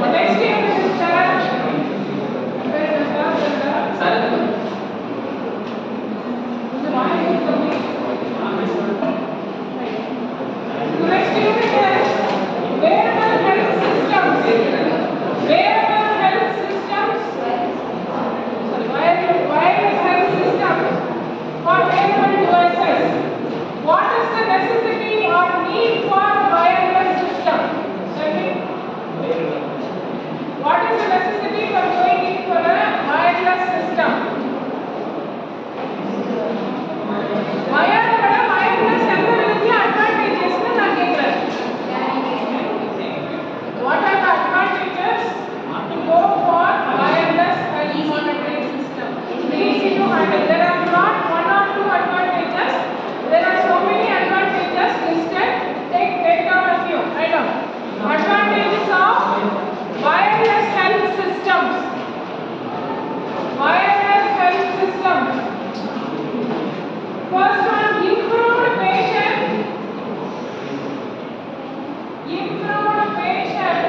Next unit is charge. Where is the charge? சரக்கு The line is complete. The next unit is wearable health systems. Wearable health systems. Sorry, wireless, wireless health systems for wearable devices. What is the necessity or need for wireless system? Tell me. What is the necessity for going in for a wireless system? வயரோட wireless எந்த விதத்துல advantages னு நான் கேக்குறேன். What are the advantages to go for wireless health monitoring system? Easy to handle. There are not one or two advantages. There are so many advantages listed. Take take down a few. Write down. Advantages of wireless health systems. Wireless health systems. First one, improved patient. Improved patient.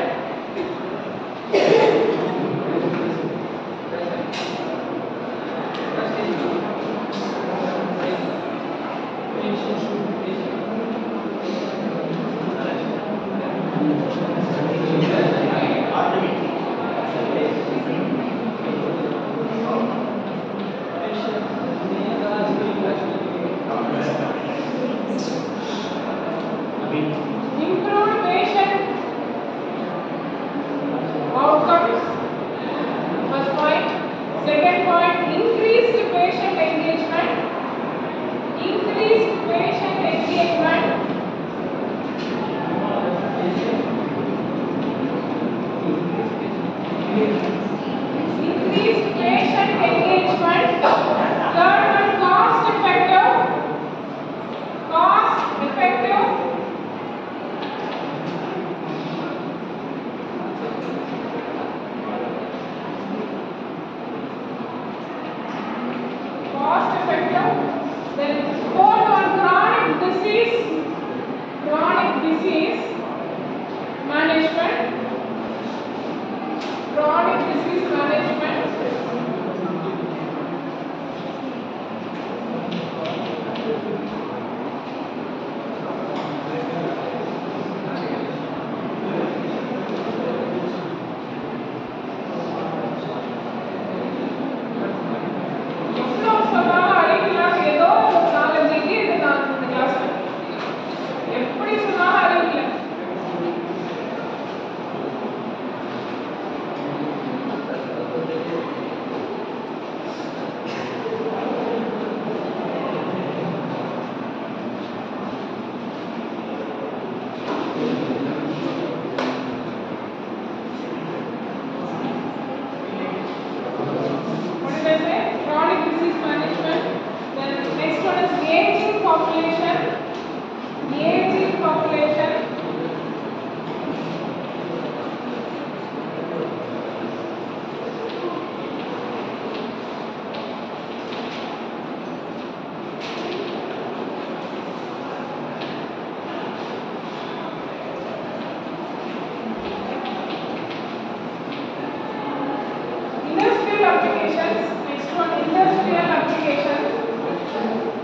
Improved patient outcomes. First point. Second point, increased patient engagement. Increased patient engagement. Increased patient engagement. Third one, cost effective. Cost effective. cost effective. Then fourth one, chronic disease, chronic disease management, chronic disease management. எவ்வளோ சொன்னாலும் அறிவிக்கலாம் ஏதோ ஒரு நாலஞ்சு இது இது நான் இந்த கிளாஸ்ல எப்படி சொன்னாலும் அறிவிக்கல What did I say? Chronic disease management. Then next one is aging population. Aging population. Industrial applications. Next one, industrial applications.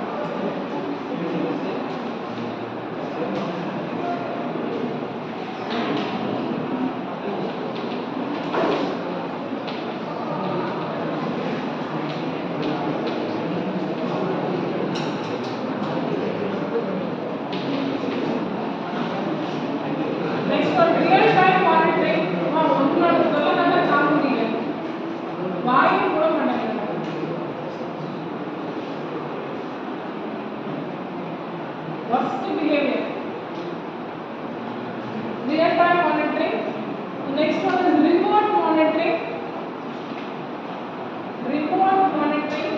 Next one, real time monitoring. அம்மா, உன்னோட தொல்லை தாங்க முடியல வாயும் கூட மாட்டேங்கிறாங்க worst behavior real time monitoring next one is remote monitoring remote monitoring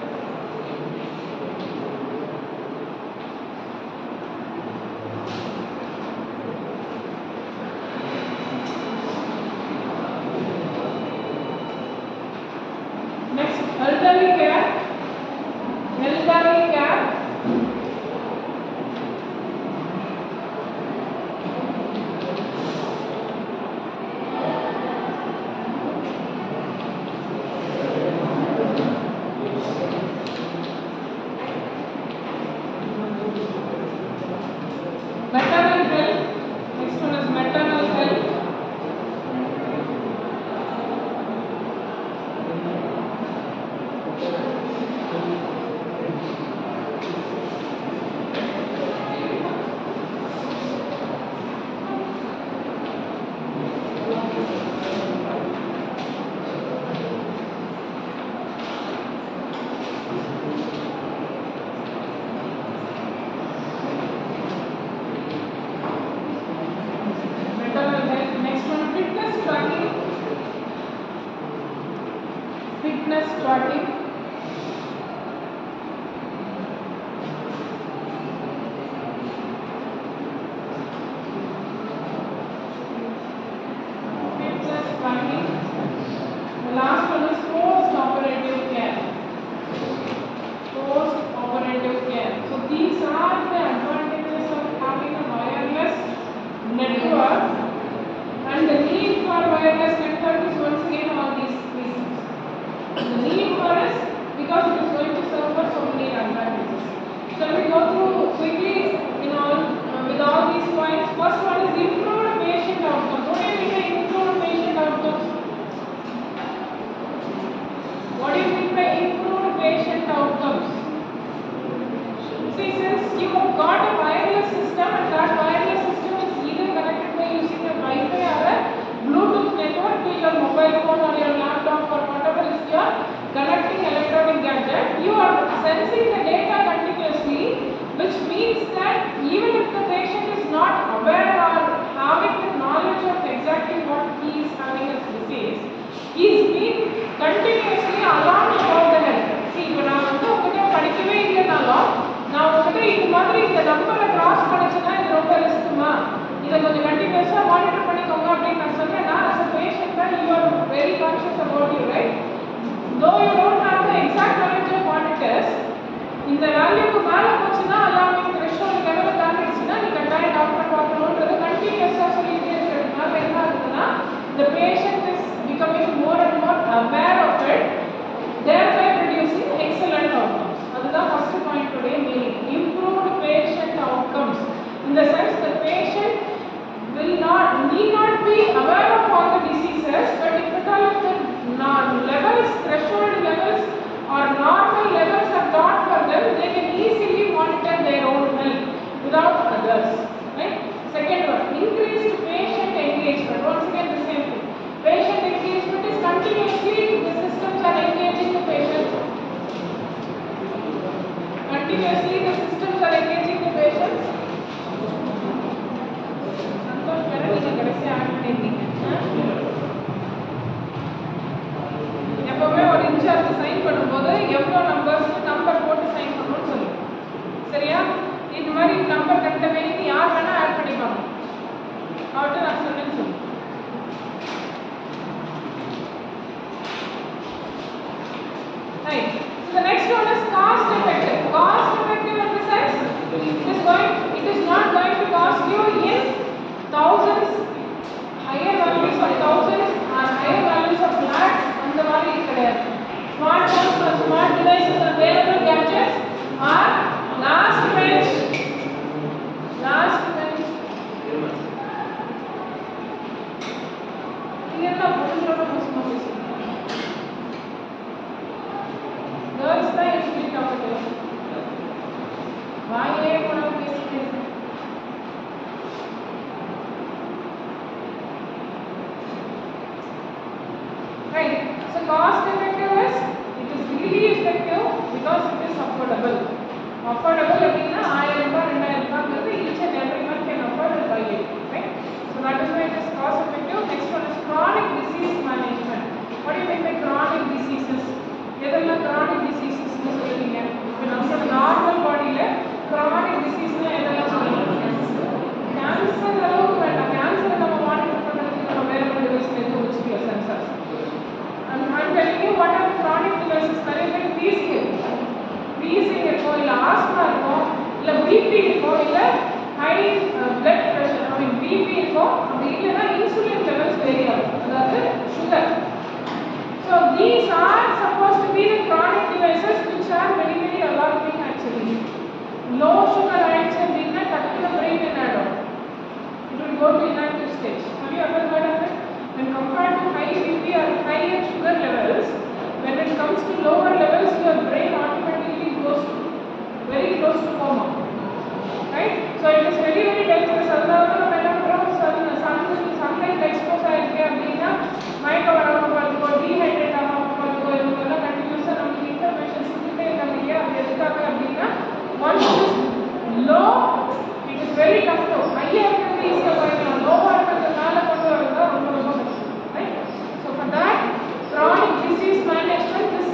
next elderly care elderly care fitness tracking. Fitness tracking. The last one is post-operative care. Post-operative care. So these are the advantages of having a wireless network and the need for wireless network is once again all these reasons. The need for us because it is going to serve us so many advantages. Shall we go through quickly in all uh, with all these points? First one is improved patient outcomes. What do you mean by improved patient outcomes? What do you mean by improved patient outcomes? See, since you have got a wireless system and that wireless system is either connected by using a Wi-Fi or a Bluetooth network to your mobile phone or your laptop or whatever is your connecting electronic gadget, you are sensing the data continuously, which means that even if the patient is not aware or having the knowledge of exactly what he is having as disease, he is being continuously alarmed about the health. See, இப்போ நான் வந்து உங்ககிட்ட படிக்கவே இல்லைனாலும் நான் உங்ககிட்ட இது மாதிரி இந்த நம்பரை கிராஸ் பண்ணுச்சுன்னா இது ரொம்ப ரிஸ்க்குமா இதை கொஞ்சம் கண்டினியூஸாக மானிட்டர் பண்ணிக்கோங்க அப்படின்னு நான் சொன்னேன்னா as a patient தான் you are very conscious about you right though you don't have the exact knowledge of what it is இந்த வேல்யூக்கு மேல போச்சுன்னா அலார்மிங் த்ரெஷோல்ட் லெவல் தாண்டிடுச்சுன்னா நீ கட்டாயம் டாக்டர் பார்க்கணுன்றது கண்டினியூஸாக சொல்லிட்டே இருக்கிறதுனால என்ன ஆகுதுன்னா the patient is becoming more and more aware of it thereby producing excellent outcomes அதுதான் first point உடைய meaning improved patient outcomes in the sense the patient will not need not be aware of all the diseases but if at all if the no- levels threshold levels or normal levels are taught for them they can easily monitor their own health without others right second one increased patient engagement once again the same thing patient engagement is continuously the systems are engaging the patient continuously the systems are engaging the patients Santhosh வேற நீங்க கடைசியா add பண்ணிருக்கீங்க எப்பவுமே ஒரு incharge sign பண்ணும்போது எவ்வளோ numbers number போட்டு sign பண்ணணும்னு சொல்லு சரியா இது மாதிரி நம்பர் கரெக்டாக வேண்டி யார் வேணா ஆட் பண்ணிப்பாங்க அவர்கிட்ட நான் சொன்னேன்னு சொல்லு Right. So the next one is cost effective. Cost effective in the sense it is going, it is not going to cost you in thousands, higher values of thousands or higher values of lakhs அந்த மாதிரி கிடையாது. Smartphones or smart devices or wearable gadgets are last bench, last bench. இது என்ன பொண்ணுங்களோட மோசமா பேசுறீங்க girls தான் usually topic வாயிலே கூட பேசிட்டு Right. So cost effective is it is really effective because it is affordable. Affordable அப்படின்னா ஆயிரம் ரூபாய் ரெண்டாயிரம் ரூபாய்ங்கிறது each and everyone can afford and buy it. Right. So that is why it is cost effective. Next one is chronic disease management. What do you mean by chronic diseases? எதெல்லாம் chronic diseases னு சொல்றீங்க? இப்போ நம்மளோட normal பாடியில chronic diseaseனா எதெல்லாம் சொல்றீங்க? Cancer அளவுக்கு வேண்டாம் கேன்சரை நம்ம மானிட்டர் பண்ணுறதுக்கு நம்ம வேற ஒரு டிவைஸ் எடுத்து வச்சுக்கலாம் sensors I'm, I'm telling you what are chronic diseases நிறைய பேர் வீசிங் இருக்கும் வீசிங் இருக்கும் இல்லை ஆஸ்மா இருக்கும் இல்லை பிபி இருக்கும் இல்லை high blood pressure I mean BP இருக்கும் அப்படி இல்லைன்னா இன்சுலின் லெவல்ஸ் வேரி ஆகும் அதாவது sugar so these are supposed to be the chronic devices which are very very alarming actually low sugar ஆயிடுச்சு அப்படின்னா டக்குனு பிரெயின் என்ன ஆகிடும் it will go to inactive stage. Have you ever heard of it? When compared to high BP or higher sugar levels, when it comes to lower levels, your brain automatically goes to very close to coma. Right? So it is very very dangerous. அதாவது நம்ம என்ன பண்றோம் Sun Sun sunlight expose ஆயிருக்கு அப்படின்னா மயக்க வராம பார்த்துக்கோ dehydrate ஆகாம பார்த்துக்கோ இவங்க எல்லாம் கண்டினியூஸாக நமக்கு இன்ஃபர்மேஷன் கொடுத்துட்டே இருக்காங்க இல்லையா அது எதுக்காக அப்படின்னா once low it is very tough to ஹையாக இருக்கிறது ஈஸியாக குறைக்கலாம் லோவாக இருக்கிறது மேலே கொண்டு வரது தான் ரொம்ப ரொம்ப கஷ்டம் right so for that chronic disease management this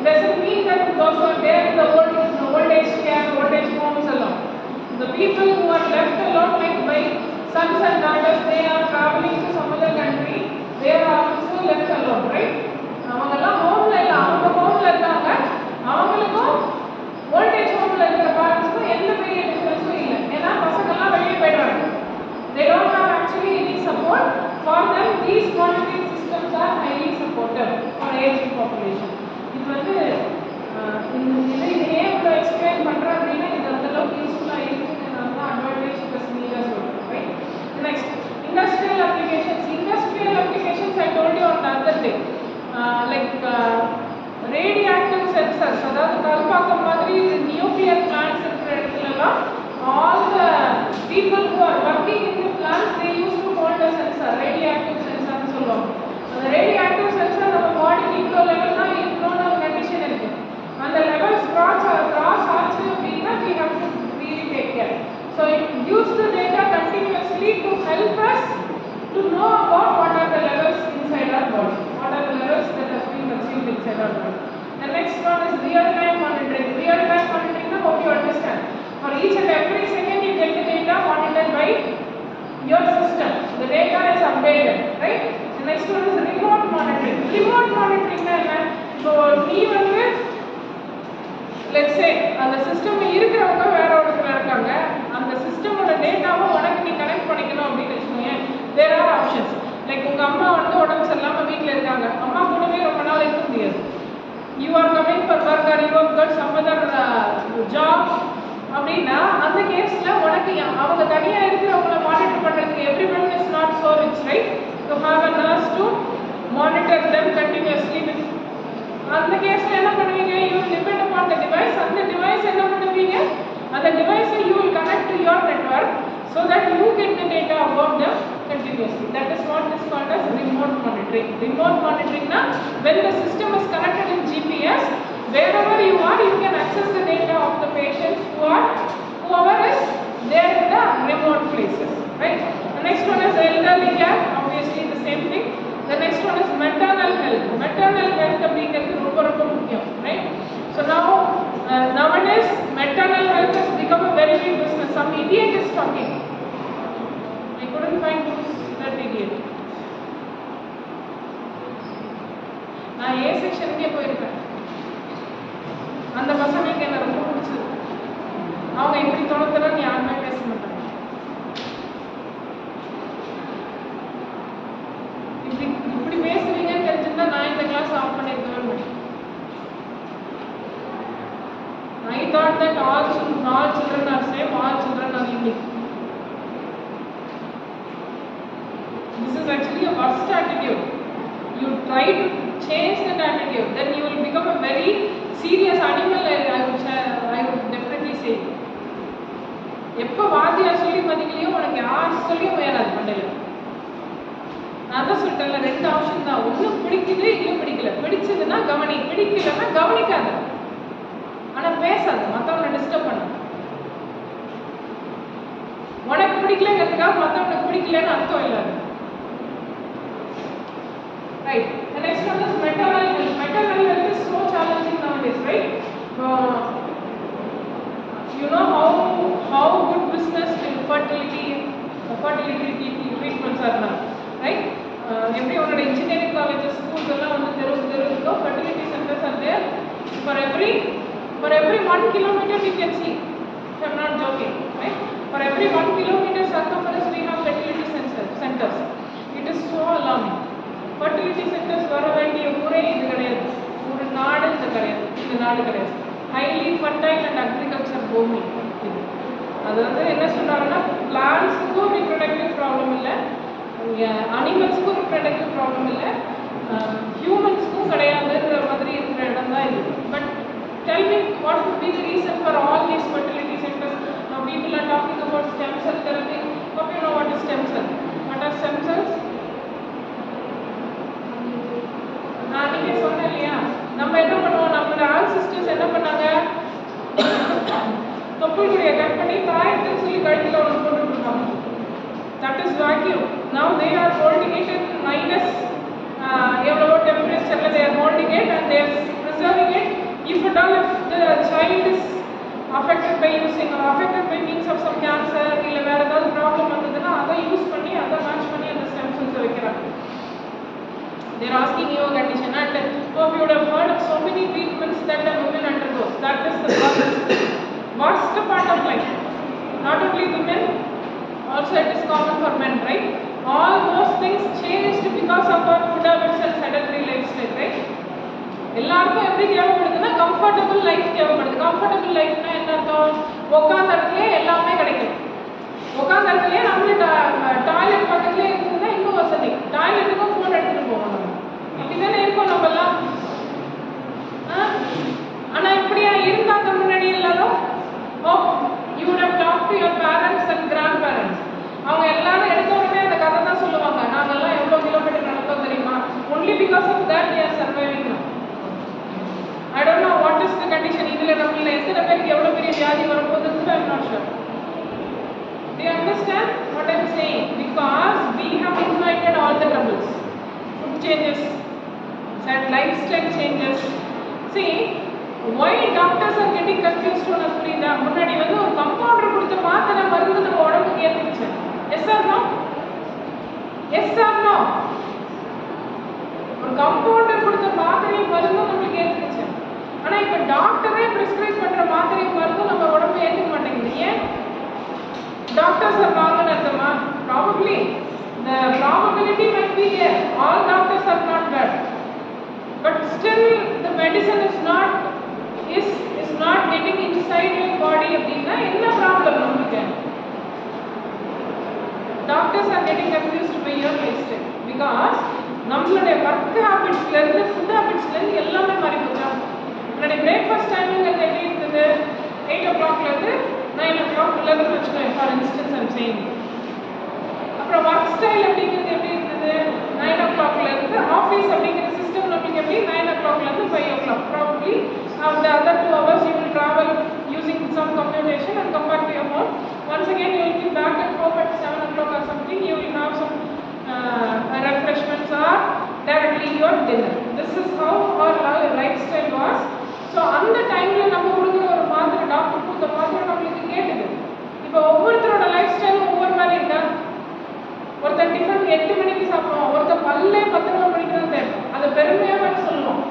doesn't mean that those who are there in the old, old age care, old age homes alone. The people who are left alone, like by sons and daughters, they are traveling to some other country, they are also left alone, right? அவங்கெல்லாம் ஹோம்ல இல்ல அவங்க ஹோம்ல இருக்காங்க அவங்களுக்கும் voltage ஹோம்ல இருக்கிற பேரண்ட்ஸ்க்கும் எந்த பெரிய டிஃபரன்ஸும் இல்லை ஏன்னா பசங்கெல்லாம் வெளியே போயிடுறாங்க they don't have actually any support for them these monitoring systems are highly supportive for aging population இது வந்து அஹ், இந்த இது இது ஏன் இவ்வளோ எக்ஸ்பிளைன் பண்ணுறேன் அப்படின்னா இது அந்த அளவுக்கு யூஸ்ஃபுல்லாக இருக்குங்கிறது தான் அட்வான்டேஜ் ப்ளஸ் நீடாக சொல்கிறேன் right next industrial applications industrial applications I told you on other day like radioactive sensors அதாவது கல்பாக்கம் மாதிரி நியூக்ளியர் பிளான்ஸ் இருக்கிற இடத்துலலாம் all the people who are working in the plants they used to hold a sensor radioactive sensor னு சொல்லுவாங்க அந்த radioactive sensor நம்ம பாடிக்கு இவ்வளோ லெவல் தான் இருக்கணும்னு ஒரு கண்டிஷன் இருக்கு அந்த லெவல்ஸ் கிராஸ் கிராஸ் ஆச்சு அப்படின்னா we have to really take care so it gives the data continuously to help us to know about what are the levels inside our body what are the levels that have been achieved inside our body the next one is real time monitoring real time monitoring na hope you understand for each and every second you get the data monitored by your system. The data is updated, right? The next one is remote monitoring. Remote monitoring னா என்ன? இப்போ நீ வந்து let's say அந்த system இருக்கிறவங்க வேற ஒருத்தர் இருக்காங்க அந்த சிஸ்டமோட டேட்டாவை உனக்கு நீ கனெக்ட் பண்ணிக்கணும் அப்படின்னு வச்சுக்கோங்க there are options லைக் உங்க அம்மா வந்து உடம்பு சரியில்லாம வீட்ல இருக்காங்க அம்மா கூடவே ரொம்ப நாள் இருக்க முடியாது you are coming for work or you have got some other job அப்படின்னா அந்த கேஸ்ல உனக்கு யா- அவங்க தனியா இருக்கிறவங்கள மானிட்டர் பண்றதுக்கு every one is not so rich right to have a nurse to monitor them continuously with அந்த கேஸ்ல என்ன பண்ணுவீங்க you depend upon the device அந்த டிவைஸ் என்ன பண்ணுவீங்க அந்த டிவைஸை you will connect to your network so that you get the data about them continuously that is what is called as remote monitoring remote monitoring na when the system is connected in gps wherever you are you can access the data of the patients who are whoever is there in the remote places right the next one is elderly care obviously the same thing the next one is maternal health maternal health அப்படிங்கிறது ரொம்ப ரொம்ப முக்கியம் right so now uh, nowadays maternal health has become a very big business some idiot is talking I couldn't find who's that idiot நான் ஏ செக்ஷனுக்கே போயிருக்கேன் அந்த பசங்களுக்கு என்ன ரொம்ப பிடிச்சது அவங்க இப்படி தோணத்தெல்லாம் யாருமே பேச மாட்டாங்க இப்படி இப்படி பேசுவீங்கன்னு தெரிஞ்சிருந்தா நான் இந்த கிளாஸ் ஆஃப் பண்ணிருக்கவே மாட்டேன் I thought that all children, all children are same, all children are unique. This is actually a worst attitude. You try to change that attitude, then you will become a very serious animal. I, I would say, I would definitely say. எப்போ வாத்தியார் சொல்லி மதிக்கலையோ உனக்கு யார் சொல்லியும் வேணாது மண்டையில் நான் தான் சொல்லிட்டேன்ல ரெண்டு ஆப்ஷன் தான் ஒன்று பிடிக்குது இல்லை பிடிக்கல பிடிச்சதுன்னா கவனி பிடிக்கலன்னா கவனிக்காத ஆனா பேசாத மத்தவனை டிஸ்டர்ப் பண்ண உனக்கு பிடிக்கலங்கிறதுக்காக மத்தவனுக்கு பிடிக்கலன்னு அர்த்தம் இல்லாது right the next one is maternal health maternal health is so challenging nowadays right uh, you know how how good business in fertility uh, fertility treatments are now right uh, எப்படி உன்னோட engineering colleges schools எல்லாம் வந்து தெரு தெரு இருக்கோ fertility centers are there for every for every one kilometer you can see if I'm not joking right for every one kilometer circumference we have fertility center, centers it is so alarming fertility centers வர வேண்டிய ஊரே இது கிடையாது ஒரு நாடு இது கிடையாது இந்த நாடு கிடையாது ஹைலி ஃபர்டைல் அண்ட் அக்ரிகல்ச்சர் பூமி இது அது வந்து என்ன சொல்றாங்கன்னா பிளான்ஸுக்கும் ரிப்ரொடக்டிவ் ப்ராப்ளம் இல்லை அனிமல்ஸுக்கும் ரிப்ரொடக்டிவ் ப்ராப்ளம் இல்லை ஹியூமன்ஸ்க்கும் கிடையாதுன்ற மாதிரி இருக்கிற இடம் தான் இது but tell me what would be the reason for all these fertility centers now people are talking about stem cell therapy hope you know what is stem cell what are stem cells நான் அன்னைக்கே சொன்னேன் இல்லையா நம்ம என்ன பண்ணுவோம் நம்மளோட ancestors என்ன பண்ணாங்க தொப்புள் கொடியை கட் பண்ணி தாயத்துன்னு சொல்லி கழுத்தில் ஒன்று போட்டுட்டு இருப்பாங்க that is vacuum now they are holding it in minus எவ்வளவோ டெம்பரேச்சரில் they are holding it and they're preserving it child is affected by using or affected by means of some cancer இல்ல வேற ஏதாவது ப்ராப்ளம் வந்ததுன்னா அதை use பண்ணி அதை match பண்ணி அந்த ஸ்டெம் செல்ஸ் வைக்கிறாங்க They're asking you a condition and hope you would have heard of so many treatments that a woman undergoes. That is the worst, worst part of life. Not only women, also it is common for men, right? All those things changed because of our food habits and sedentary lifestyle, right? எல்லாருக்கும் எப்படி தேவைப்படுதுன்னா comfortable life தேவைப்படுது comfortable லைஃப்னா என்ன அர்த்தம் உட்காந்த இடத்துலயே எல்லாமே கிடைக்கும் உட்காந்த இடத்துலயே நம்மளுக்கு டாய்லெட் பக்கத்துலயே இருந்ததுன்னா இன்னும் வசதி டாய்லெட்டுக்கும் ஃபோன் எடுத்துட்டு போவோம் நம்ம அப்படிதானே இருக்கோம் நம்ம எல்லாம் ஆ? ஆனா இப்படியா இருந்தாங்க முன்னாடி எல்லாரும் oh you would have talked to your parents and grandparents அவங்க எல்லாரும் எடுத்த உடனே அந்த கதை தான் சொல்லுவாங்க நாங்கெல்லாம் எவ்வளவு கிலோமீட்டர் நடந்தோம் தெரியுமா only because of that we are surviving now I don't know what is the condition இதுல நம்மள எத்தனை பேருக்கு எவ்வளவு பெரிய வியாதி வரப்போகுதுன்னு I'm not sure Do you understand what I'm saying? Because we have invited all the troubles. Food changes, and lifestyle changes. See, why doctors are getting confused on புரியுதா முன்னாடி வந்து ஒரு கம்பவுண்டர் கொடுத்த மாத்திரை மருந்து நம்ம உடம்புக்கு ஏற்றுச்சு yes or no yes or no ஒரு கம்பவுண்டர் கொடுத்த மாத்திரையும் மருந்தும் நம்மளுக்கு ஏற்றுச்சு ஆனா இப்ப டாக்டரே பிரிஸ்கிரைப் பண்ற மாத்திரையும் மருந்தும் நம்ம உடம்பு ஏற்றுக்க மாட்டேங்குது ஏன் doctors are wrong in Arthama? Probably. The probability might be there. All doctors are not bad. But still the medicine is not is is not getting inside your body அப்படின்னா என்ன ப்ராப்ளம் நமக்கு doctors are getting confused by your lifestyle because நம்மளுடைய work ஹேபிட்ஸ்ல இருந்து food ஹேபிட்ஸ்ல இருந்து எல்லாமே மாறி போச்சா முன்னாடி பிரேக்ஃபாஸ்ட் டைமிங் அது எப்படி இருந்தது எயிட் ஓ கிளாக்ல இருந்து நைன் ஓ கிளாக் உள்ளதுன்னு வச்சுக்கோங்க ஃபார் இன்ஸ்டன்ஸ் ஐம் சேயிங் அப்புறம் ஒர்க் ஸ்டைல் அப்படிங்கிறது எப்படி இருந்தது நைன் ஓ கிளாக்ல இருந்து ஆஃபீஸ் அப்படிங்கிற சிஸ்டம் நம்மளுக்கு எப்படி நைன் ஓ கிளாக்ல இருந்து five o'clock probably the other two hours you will travel using some commutation and come back to your home. Once again, you will be back at home at 7 o'clock or something. You will have some uh, refreshments or directly your dinner. This is how our li- lifestyle was. So அந்த டைம்ல நம்ம கொடுக்குற ஒரு மாத்திரை doctor கொடுத்த மாத்திரை நம்மளுக்கு கேட்டுது இப்போ ஒவ்வொருத்தரோட லைஃப் ஸ்டைலும் ஒவ்வொரு மாதிரி இருக்கா ஒருத்தர் டிஃபன் எட்டு மணிக்கு சாப்பிடுவோம் ஒருத்தர் பல்லே பதினோரு மணிக்கு தான் தேடும் அதை பெருமையாக சொல்லுவோம்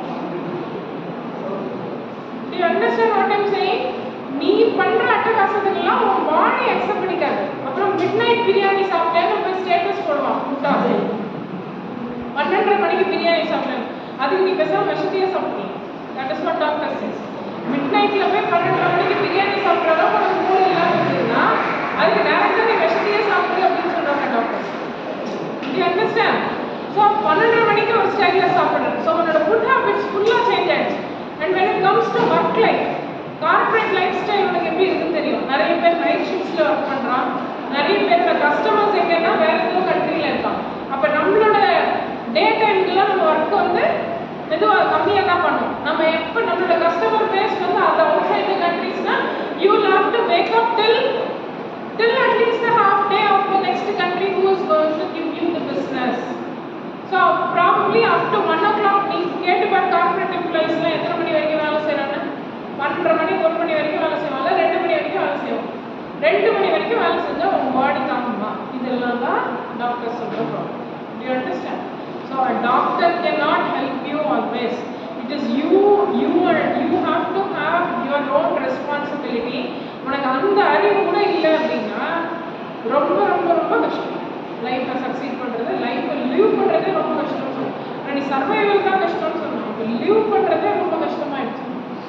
Do you understand what I'm saying? நீ பண்ற அட்டகாசத்துக்கெல்லாம் உன் பாடி அக்செப்ட் பண்ணிக்காது அப்புறம் மிட் நைட் பிரியாணி சாப்பிட்டேன்னு போய் ஸ்டேட்டஸ் போடுவான் முட்டாது பன்னெண்டரை மணிக்கு பிரியாணி சாப்பிட்டேன் அதுக்கு நீ பேசாம விஷத்தையே சாப்பிடலாம் that is what doctor says மிட் நைட்ல போய் பன்னெண்டரை மணிக்கு பிரியாணி சாப்பிட்ற அளவுக்கு உனக்கு மூளை இல்லாம இருந்ததுன்னா அதுக்கு டேரக்டா நீ விஷத்தையே சாப்பிடு அப்படின்னு சொல்றாங்க டாக்டர் யூ அண்டர்ஸ்டாண்ட் ஸோ பன்னெண்டரை மணிக்கு ஒரு ஸ்டைலில் சாப்பிட்றேன் ஸோ உன்னோட ஃபுட் ஹேபிட்ஸ் ஃபுல்லாக சேஞ்ச் ஆயிடுச்சு and when it comes to work life corporate lifestyle உனக்கு எப்படி இருக்குன்னு தெரியும் நிறைய பேர் நைட் ஷிஃப்ட்ஸில் ஒர்க் பண்ணுறான் நிறைய பேரோட கஸ்டமர்ஸ் எங்கன்னா வேற ஏதோ கண்ட்ரியில் இருக்கான் அப்போ நம்மளோட டே டைம்க்குலாம் நம்ம ஒர்க் வந்து மெதுவாக கம்மியாக தான் பண்ணுவோம் நம்ம எப்போ நம்மளோட கஸ்டமர் பேஸ் வந்து அது அவுட் சைட் த கண்ட்ரிஸ்னா you will have to make up till till at least a half day of the next country who is going to give you the business. So probably up to one o'clock நீ கேட்டு பார் corporate எம்ப்ளாயிஸ்லாம் எத்தனை மணி வரைக்கும் வேலை செய்கிறாங்க பன்னெண்டரை மணி ஒரு மணி வரைக்கும் வேலை செய்வாங்க ரெண்டு மணி வரைக்கும் வேலை செய்வோம் ரெண்டு மணி வரைக்கும் வேலை செஞ்சால் உங்கள் பாடி தாங்குமா இதெல்லாம் தான் டாக்டர் சொல்கிற problem you understand so a doctor cannot help you always it is you you are you have to have your own responsibility உனக்கு அந்த அறிவு கூட இல்லை அப்படின்னா ரொம்ப ரொம்ப ரொம்ப கஷ்டம் லைஃப்பை சக்சீட் பண்ணுறது லைஃப்பை லிவ் பண்ணுறதே ரொம்ப கஷ்டம்னு சொல்லுவோம் ஆனால் நீ சர்வைவல் தான் கஷ்டம்னு சொன்னோம் இப்போ லிவ் பண்ணுறதே ரொம்ப கஷ்டமாயிடுச்சு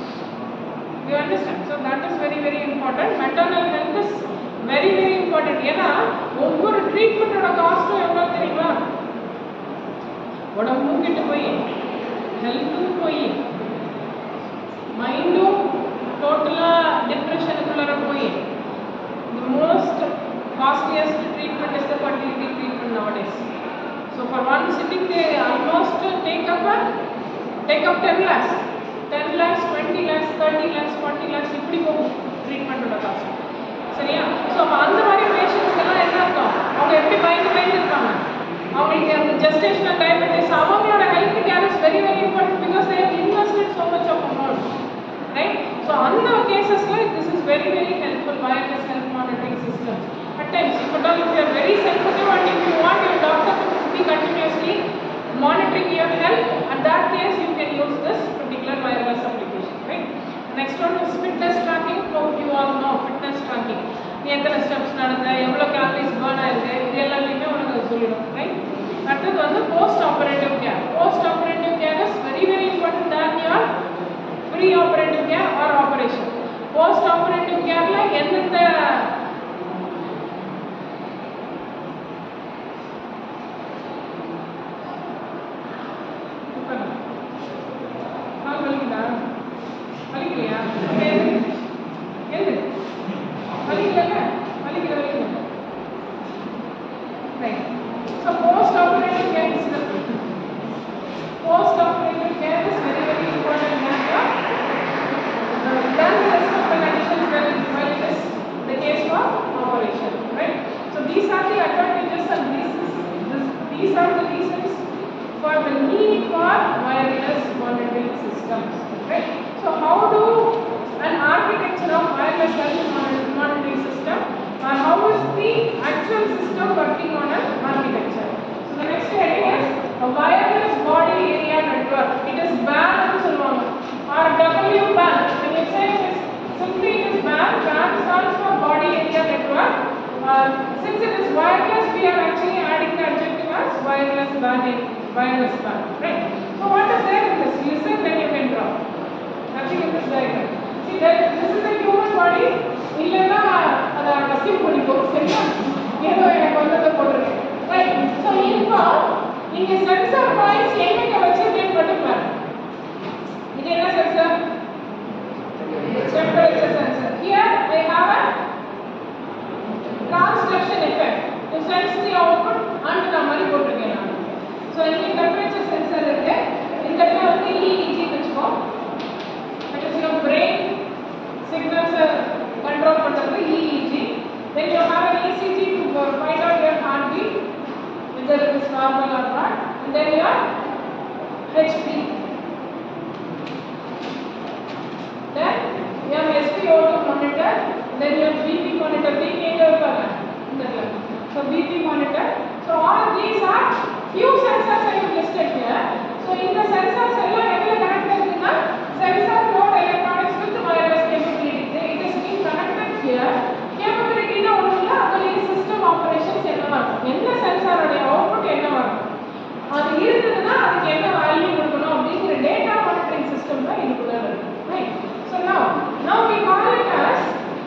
you understand so that is very very important maternal health is very very important ஏன்னா ஒவ்வொரு ட்ரீட்மெண்ட்டோட காஸ்ட்டும் எவ்வளோ தெரியுமா உடம்பும் கெட்டு போய் ஹெல்த்தும் போய் மைண்டும் டோட்டலாக டிப்ரெஷனுக்குள்ளார போய் the most costliest treatment is the fertility treatment nowadays. So for one sitting they almost take up a, take up 10 lakhs. 10 lakhs, 20 lakhs, 30 lakhs, 40 lakhs இப்படி போகும் ட்ரீட்மெண்ட்டோட காசு சரியா ஸோ அப்போ அந்த மாதிரி பேஷண்ட்ஸ்க்கெல்லாம் என்ன அர்த்தம் அவங்க எப்படி பயந்து பயந்து இருப்பாங்க அவங்களுக்கு அந்த ஜெஸ்டேஷனல் டயபெட்டிஸ் அவங்களோட health care is very very important because they have invested so much of amount right so அந்த நடந்த எவ்வளோ கேலரிஸ் பேர்ன் ஆயிருக்கு இது எல்லாத்தையுமே உனக்கு அது சொல்லிடும் ரைட் அடுத்தது வந்து post operative care post operative care is very very important then your pre operative care or operation post operative கேர்ல எந்தெந்த உட்காருங்க. கால் வலிக்குதா வலிக்கலையா எது எது வலிக்கலல்ல வலிக்கல வலிக்கல right so post operative care is post operative care is very very important matter then the rest of the conditions will well it is the case for operation right so these are the advantages and these is this, these are the reasons for the need for wireless monitoring systems right so how do an architecture of wireless health monitor- monitoring system or how is the actual system working on an architecture so the next heading is a wireless body area network it is BAN னு சொல்லுவாங்க or W BAN when you say it is simply it is BAN BAN stands for body area network uh, since it is wireless we are actually adding the adjective as wireless BAN in wireless BAN right so what is there in this listen then you can draw nothing in this diagram see that this is a human body இல்லைன்னா அதை assume பண்ணிக்கோ சரியா ஏதோ எனக்கு வந்ததை போட்டிருக்கேன் right so இப்போ நீங்க சென்சார் பாயிண்ட்ஸ் எங்க வச்சிருக்கேன்னு மட்டும் பாருங்க இது என்ன sensor temperature sensor here I have a transduction effect to sense the output and நான் மாதிரி போட்டிருக்கேன் நான் ஸோ இங்கே temperature sensor இருக்கு இந்த இடத்துல வந்து EEG வச்சுக்கோ that is your brain signals control பண்றது EEG then you have an ECG to uh, find out your heartbeat whether it is normal or not and then your HP then you have SpO2 monitor then you have BP monitor BP எங்க வைப்பாங்க இந்த இடத்துல so BP monitor so all these are few sensors I have listed here so இந்த sensors எல்லாம் எதுல connected இருக்குன்னா sensor node electronics with wireless capability it is being connected here capability னா ஒண்ணும் இல்ல அதுல சிஸ்டம் ஆபரேஷன்ஸ் என்னவா இருக்கும் என்ன சென்சாரோட அவுட்புட் என்னவா இருக்கும் அது இருந்ததுன்னா அதுக்கு என்ன வேல்யூ கொடுக்கணும் அப்படிங்கிற டேட்டா மானிட்டரிங் சிஸ்டம் தான் இதுக்குள்ள இருக்கு right so now now we call it as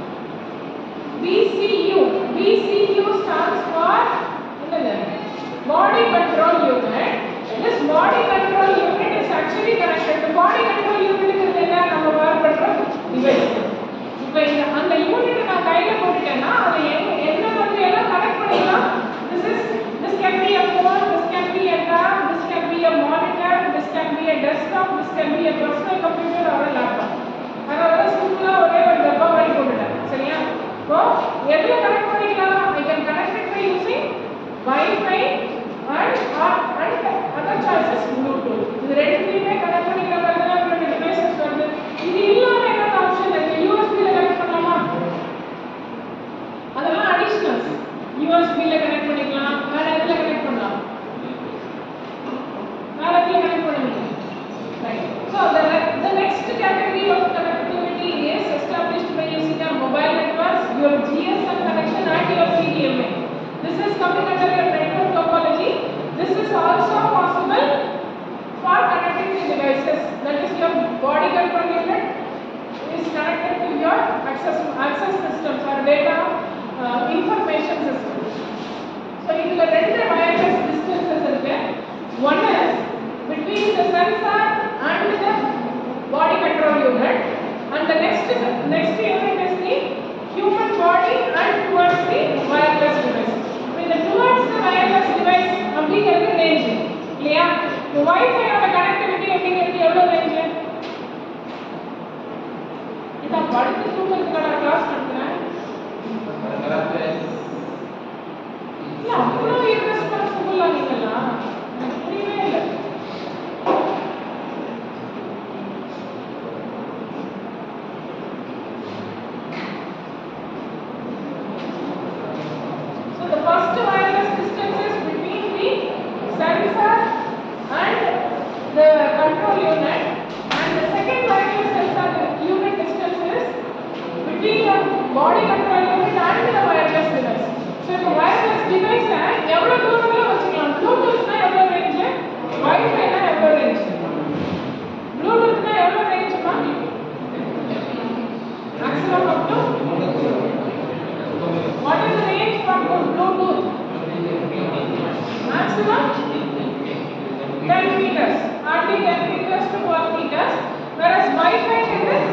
BCU BCU stands for என்னது body control unit this body control unit is actually connected to body control unit ங்கிறது என்ன நம்ம வேர் பண்ற டிவைஸ் இப்போ இந்த அந்த யூனிட் நான் கையில போட்டுட்டேன்னா அது என்ன என்ன மாதிரி எல்லாம் கனெக்ட் பண்ணிக்கலாம் this is this can be a phone this can be a tab this can be a monitor this can be a desktop this can be a personal computer or a laptop அதனால சிம்பிளா ஒரே ஒரு டப்பா மாதிரி போட்டுட்டேன் சரியா இப்போ எதுல கனெக்ட் பண்ணிக்கலாம் I can connect it by using wifi and and other choices Bluetooth இது ரெண்டுத்தையுமே கனெக்ட் பண்ணிக்கிற மாதிரி தான் உங்களுக்கு டிவைசஸ் வருது இது இல்லாம என்ன ஆப்ஷன் இருக்கு யூஎஸ்பில கனெக்ட் பண்ணலாமா அதெல்லாம் அடிஷனல்ஸ் யூஎஸ்பில கனெக்ட் பண்ணிக்கலாம் வேற எதுல கனெக்ட் பண்ணலாம் வேற எதுல கனெக்ட் பண்ணுவீங்க Right. So the, the next category of connectivity is established by using your mobile networks, your GSM connection and your CDMA. This is coming under your network topology. This is also possible for connecting the devices. That is your body control unit is connected to your access, access systems or data uh, information systems. So இதுல ரெண்டு wireless distances இருக்கு. One is between the sensor and the body control unit and the next next unit is the human body and towards the wireless device. With the towards the wireless device அப்படிங்கிறது range இல்லையா இந்த Wi-Fi ஓட connectivity அப்படிங்கிறது எவ்வளவு range இதான் படுத்து தூங்குறதுக்கான class நடத்துறேன் இல்ல அவ்வளோ irresponsible-ஆ நீங்கெல்லாம் எனக்கு புரியவே இல்லை So the first wireless distance is between the sensor and the control unit and the second wireless sensor unit distance is between the body control unit and the wireless device. meters. Hardly 10 meters to 12 meters. Whereas Wi-Fi is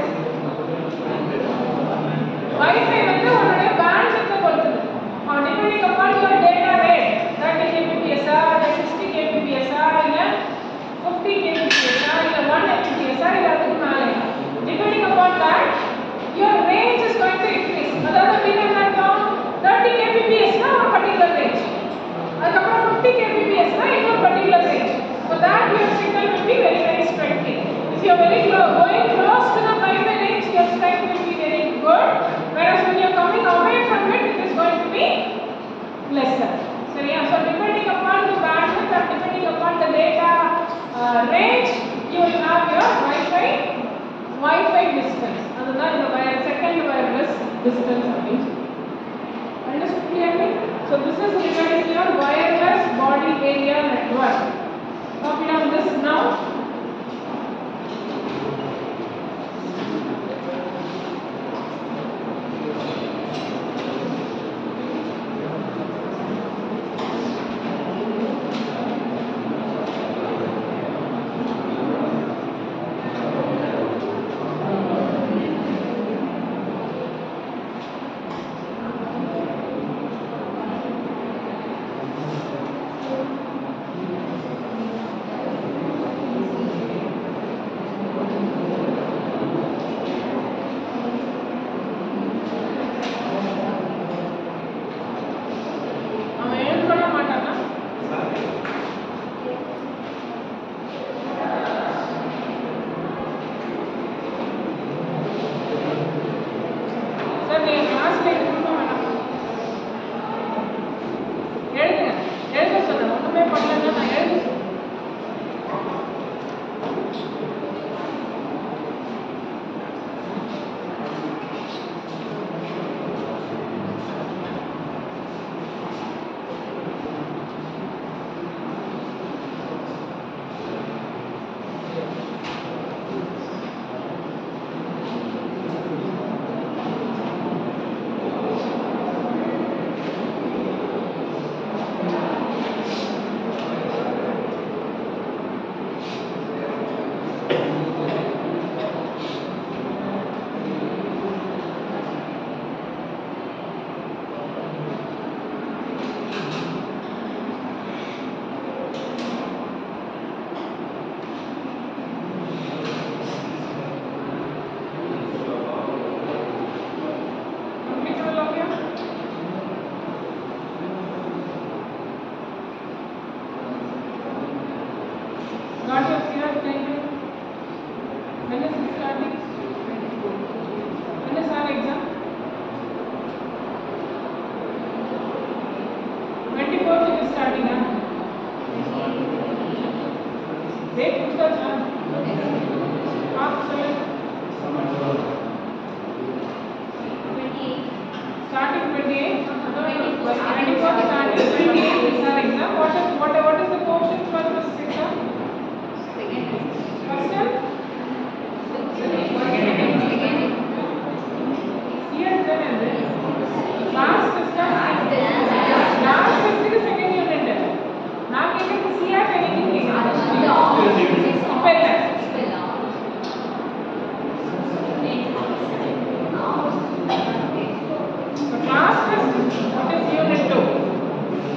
Wi-Fi வந்து உன்னுடைய bandwidth பொறுத்தது. Uh, depending upon your data rate, 30 kbps ஆ, இல்ல 60 kbps ஆ, இல்ல 50 kbps ஆ, இல்ல 1 mbps ஆ, இல்ல அதுக்கு மேலயா. Depending upon that, your range is going to increase. அதாவது அப்படின்னா என்ன அர்த்தம்? 30 kbps னா ஒரு particular range. அதுக்கப்புறம் 50 kbps னா இன்னொரு particular range. For that, your signal will be very, very strengthy. If you are very close, going close to the Wi-Fi range, your strength will be very good. Whereas when you are coming away from it, it is going to be lesser. சரியா? So depending upon the bandwidth and depending upon the data uh, range, you will have your Wi-Fi Wi-Fi distance. அதுதான் இந்த wire, second wireless distance அப்படின்னு சொல்லி. Understood clearly? So this is regarding your wireless body area network. Copy down this now. அவன் எழுதக்கூட மாட்டானா sir நீங்க கிளாஸ்ல எடுத்துக்க வேணாம் எழுதுங்க எழுத சொல்றேன் ஒண்ணுமே பண்ணலன்னா நான் எழுத சொல்றேன் Applicable हो गया? Got your CR timetable? When is it starting? When is our exam? Twenty-fourth is starting, huh? Date पूछता था? आप चलो starting 28 no, no, 24 starting 28 is our exam what is what, what is the portion for this exam first term year then and then last system last system is second unit நான் கேட்கறது CR training கேட்கறேன் இப்ப இல்ல So class test, what is unit 2?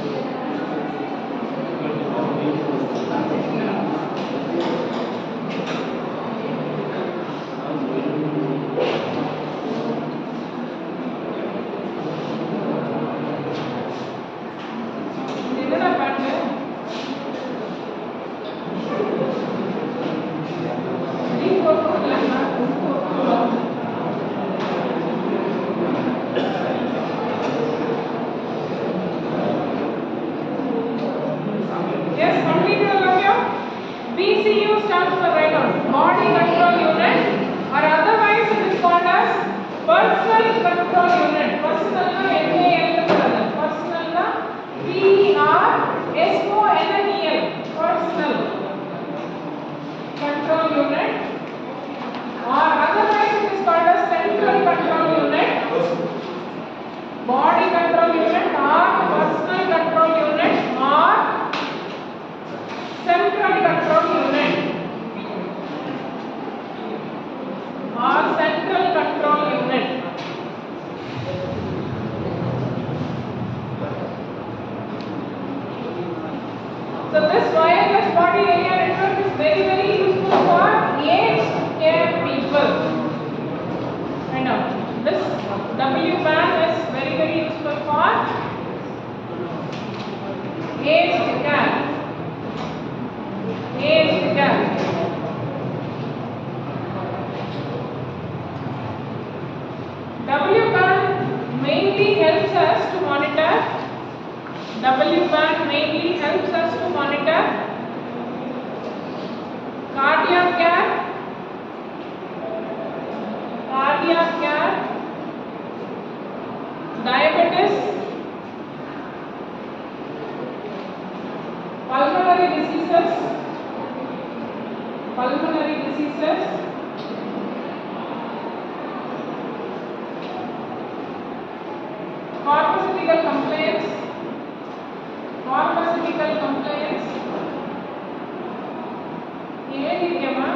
W band mainly helps us to monitor cardiac care, cardiac care, diabetes, pulmonary diseases, pulmonary diseases, pharmaceutical complaints, pharmaceutical complaints, ஏறிக்கமா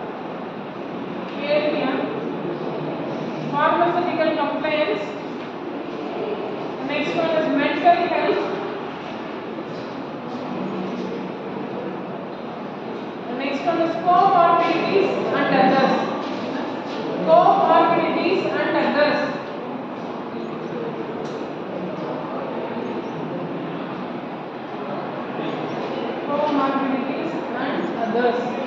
ஏறியா pharmaceutical complaints. The next one is mental health. The next one is comorbidities and others. Comorbidities and others. Comorbidities and others.